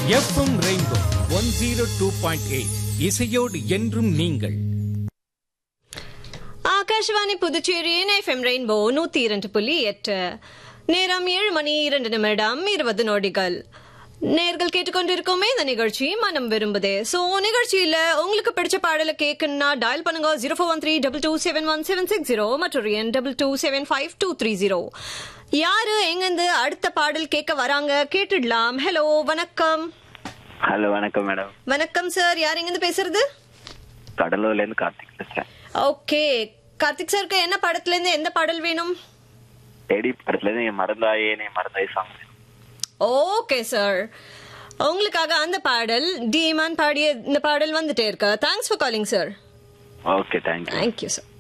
FM rainbow one zero two point eight இசையோடு என்றும் நீங்கள் ஆகாஷ்வாணி புதுச்சேரியின் எஃப்எம் ரெயின்போ நூத்தி இரண்டு புள்ளி எட்டு நேரம் ஏழு மணி இரண்டு நிமிடம் இருபது நொடிகள் நேர்கள் கேட்டுக்கொண்டிருக்கோமே இந்த நிகழ்ச்சி மனம் விரும்புதே சோ நிகழ்ச்சியில உங்களுக்கு பிடிச்ச பாடலை கேட்கணும்னா டயல் பண்ணுங்க zero four one three double two seven one seven six zero மற்றும் என் double two seven five two three zero யாரு எங்கிருந்து அடுத்த பாடல் கேட்க வராங்க கேட்டுடலாம் ஹலோ வணக்கம் ஹலோ வணக்கம் மேடம் வணக்கம் சார் யார் எங்கிருந்து பேசுறது கடலூர்ல இருந்து கார்த்திக் பேசுறேன் ஓகே கார்த்திக் சாருக்கு என்ன படத்துல இருந்து எந்த பாடல் வேணும் டெடி படத்துல இருந்து என் மறந்தாயே நீ மறந்தாய் சாங் ஓகே சார் உங்களுக்காக அந்த பாடல் டீமான் பாடிய இந்த பாடல் வந்துட்டே இருக்கு thanks for calling sir okay thank you thank you sir